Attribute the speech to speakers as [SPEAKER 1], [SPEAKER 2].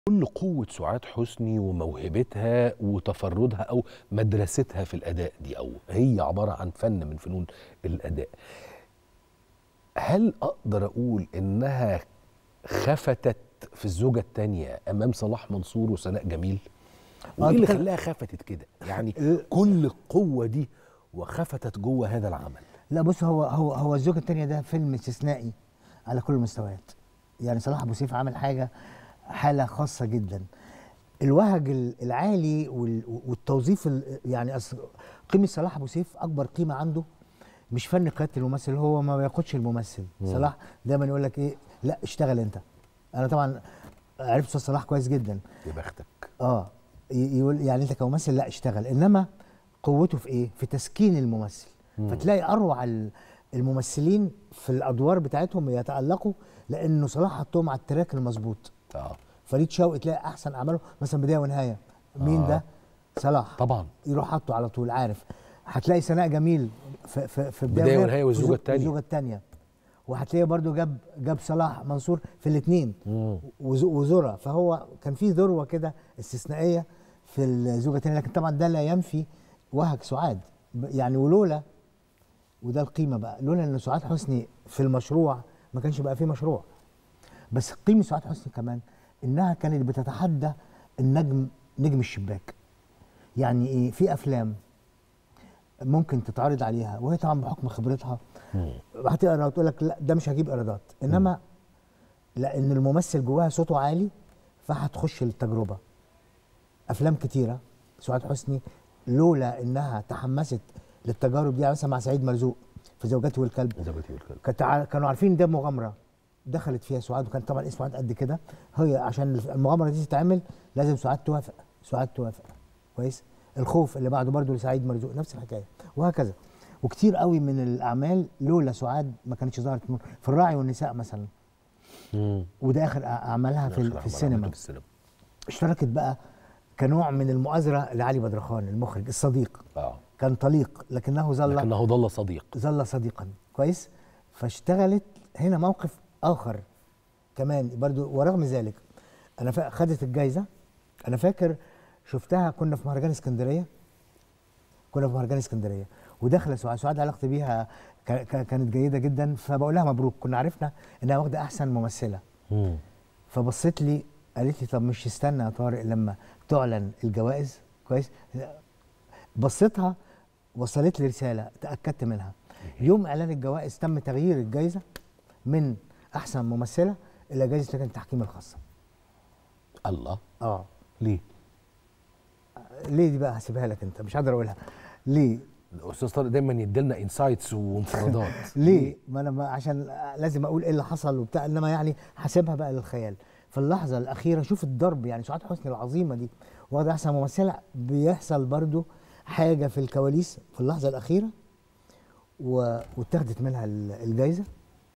[SPEAKER 1] كل قوة سعاد حسني وموهبتها وتفردها أو مدرستها في الأداء دي أو هي عبارة عن فن من فنون الأداء هل أقدر أقول إنها خفتت في الزوجة الثانية أمام صلاح منصور وسناء جميل؟ وإيه اللي
[SPEAKER 2] كان-
[SPEAKER 1] خلاها خفتت كده؟ يعني كل القوة دي وخفتت جوه هذا العمل
[SPEAKER 2] لا بص هو هو هو الزوجة التانية ده فيلم استثنائي على كل المستويات يعني صلاح ابو سيف عمل حاجة حالة خاصة جدا الوهج ال- العالي وال- والتوظيف ال- يعني أصل قيمة صلاح ابو سيف اكبر قيمة عنده مش فن قيادة الممثل هو ما بياخدش الممثل صلاح دايما يقول لك ايه لا اشتغل انت انا طبعا عرفت أستاذ صلاح كويس جدا
[SPEAKER 1] يا بختك
[SPEAKER 2] اه ي- يقول يعني انت كممثل لا اشتغل انما قوته في ايه في تسكين الممثل فتلاقي اروع ال- الممثلين في الادوار بتاعتهم يتالقوا لانه صلاح حطهم على التراك المظبوط
[SPEAKER 1] آه
[SPEAKER 2] فريد شوقي تلاقي احسن اعماله مثلا بدايه ونهايه مين
[SPEAKER 1] آه.
[SPEAKER 2] ده صلاح
[SPEAKER 1] طبعا
[SPEAKER 2] يروح حاطه على طول عارف هتلاقي سناء جميل في في في
[SPEAKER 1] بداية ونهاية والزوجة
[SPEAKER 2] والزو-
[SPEAKER 1] التانية.
[SPEAKER 2] والزوجه الثانيه وهتلاقيه برضو جاب جاب صلاح منصور في الاثنين
[SPEAKER 1] مم.
[SPEAKER 2] وزرع فهو كان في ذروه كده استثنائيه في الزوجه الثانيه لكن طبعا ده لا ينفي وهج سعاد ب- يعني ولولا وده القيمه بقى لولا ان سعاد حسني في المشروع ما كانش بقى في مشروع بس قيمه سعاد حسني كمان انها كانت بتتحدى النجم نجم الشباك يعني ايه في افلام ممكن تتعرض عليها وهي طبعا بحكم خبرتها هتقرا وتقول لك لا ده مش هجيب ايرادات انما لان الممثل جواها صوته عالي فهتخش التجربه افلام كتيره سعاد حسني لولا انها تحمست للتجارب دي يعني مثلا مع سعيد مرزوق في زوجته والكلب
[SPEAKER 1] زوجتي والكلب
[SPEAKER 2] كانت ع- كانوا عارفين ده مغامره دخلت فيها سعاد وكان طبعا اسم سعاد قد كده هي عشان المغامره دي تتعمل لازم سعاد توافق سعاد توافق كويس الخوف اللي بعده برضه لسعيد مرزوق نفس الحكايه وهكذا وكتير قوي من الاعمال لولا سعاد ما كانتش ظهرت في الراعي والنساء مثلا
[SPEAKER 1] مم.
[SPEAKER 2] وده اخر أع- اعمالها في,
[SPEAKER 1] آخر
[SPEAKER 2] ال-
[SPEAKER 1] عمل
[SPEAKER 2] في السينما
[SPEAKER 1] عملته في السينما
[SPEAKER 2] اشتركت بقى كنوع من المؤازره لعلي بدرخان المخرج الصديق
[SPEAKER 1] اه
[SPEAKER 2] كان طليق لكنه ظل
[SPEAKER 1] لكنه ضل صديق
[SPEAKER 2] ظل صديقا كويس فاشتغلت هنا موقف اخر كمان برضو ورغم ذلك انا فا- خدت الجايزه انا فاكر شفتها كنا في مهرجان اسكندريه كنا في مهرجان اسكندريه وداخله سعاد سعاد علاقتي بيها كا- كا- كانت جيده جدا فبقول لها مبروك كنا عرفنا انها واخده احسن ممثله
[SPEAKER 1] مم.
[SPEAKER 2] فبصت لي قالت لي طب مش استنى يا طارق لما تعلن الجوائز كويس بصيتها وصلت لي رساله تاكدت منها يوم اعلان الجوائز تم تغيير الجائزه من احسن ممثله الى جائزه لجنه التحكيم الخاصه
[SPEAKER 1] الله
[SPEAKER 2] اه
[SPEAKER 1] ليه؟
[SPEAKER 2] ليه دي بقى هسيبها لك انت مش هقدر اقولها ليه
[SPEAKER 1] الاستاذ طارق دايما يديلنا انسايتس وانفرادات
[SPEAKER 2] ليه ما انا ما عشان لازم اقول ايه اللي حصل وبتاع انما يعني هسيبها بقى للخيال في اللحظه الاخيره شوف الضرب يعني سعاد حسني العظيمه دي واخده احسن ممثله بيحصل برضو حاجه في الكواليس في اللحظه الاخيره و... واتاخدت منها ال- الجايزه